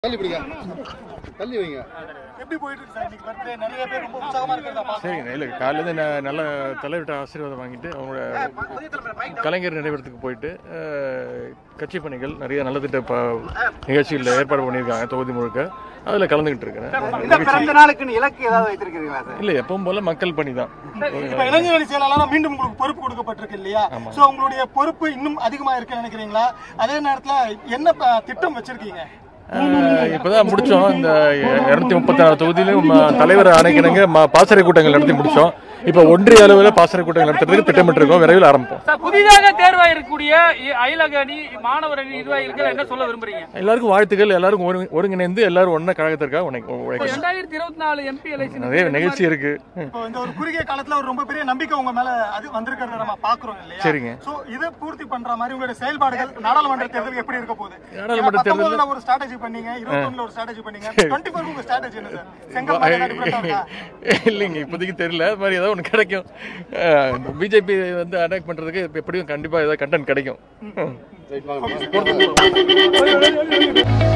தள்ளி பிடிங்க தள்ளி வைங்க எப்படி போயிட்டு இருக்கு சார் இன்னைக்கு பர்த்டே நிறைய பேர் ரொம்ப உற்சாகமா இருக்கிறதா பாக்குறோம் சரிங்க இல்லை காலையிலேருந்து நான் நல்ல தலைவர்கிட்ட ஆசீர்வாதம் வாங்கிட்டு அவங்களோட கலைஞர் நினைவிடத்துக்கு போயிட்டு அஹ், கட்சி பணிகள் நிறைய நலத்திட்ட ப நிகழ்ச்சிகளில் ஏற்பாடு பண்ணியிருக்காங்க தொகுதி முழுக்க அதில் கலந்துக்கிட்டு இருக்கிறேன் இந்த பிறந்த நாளுக்குன்னு இலக்கு ஏதாவது வைத்திருக்கிறீங்களா சார் இல்லை எப்பவும் போல மக்கள் பணி தான் இப்ப இளைஞரணி செயலாளரா மீண்டும் உங்களுக்கு பொறுப்பு கொடுக்கப்பட்டிருக்கு இல்லையா சோ உங்களுடைய பொறுப்பு இன்னும் அதிகமா இருக்குன்னு நினைக்கிறீங்களா அதே நேரத்துல என்ன ப- திட்டம் வச்சிருக்கீங்க அஹ், இப்பதான் முடிச்சோம் இந்த இரநூத்தி முப்பத்தி நாலு தொகுதியிலும் ம- தலைவர் ஆணைக்கிணங்க ம- பாசறை கூட்டங்கள் நடத்தி முடிச்சோம் இப்போ ஒன்றிய அளவில் பாசறை கூட்டங்கள் நடத்துறதுக்கு திட்டமிட்டிருக்கோம் விரைவில் ஆரம்பிப்போம் சார் புதிதாக தேர்வாயிருக்கக்கூடிய இ- அயலக அணி மாணவர் அணி நிர்வாகிகள் என்ன சொல்ல விரும்புறீங்க எல்லாருக்கும் வாழ்த்துக்கள் எல்லாரும் ஒருங்கி- ஒருங்கிணைந்து எல்லாரும் ஒன்றா கழகத்திற்காக உழைக்க- இப்போ உழைக்கணும் ரெண்டாயிரத்தி இருபத்தி நாலு எம்பி எலெக்ஷன் நிறைய நிகழ்ச்சி இருக்கு இப்போ இந்த ஒரு குறுகிய காலத்துல ஒரு ரொம்ப பெரிய நம்பிக்கை உங்க மேல அது வந்திருக்கிறத நம்ம பாக்குறோம் இல்லையா சரிங்க. சோ இதை பூர்த்தி பண்ற மாதிரி உங்களுடைய செயல்பாடுகள் நாடாளுமன்ற தேர்தல் எப்படி இருக்க போகுது நாடாளுமன்ற ஏன்னா, தேர்தல்ல- 19 ஒரு ஸ்ட்ராட்டஜி பண்ணீங்க 21 ஒரு ஸ்ட்ராட்டஜி பண்ணீங்க 24 உங்க ஸ்ட்ராட்டஜி என்ன சார் செங்கல் மாதிரி ஏதாவது different ஆ இருக்கா? இல்லைங்க இப்போதைக்கு தெரியல அது மாதிரி ஏதோ ஒன்று கிடைக்கும் பிஜேபி வந்து அட்டாக் பண்ணுறதுக்கு எப்படியும் கண்டிப்பாக ஏதாவது கண்டென்ட் கிடைக்கும் ரைட் வாங்க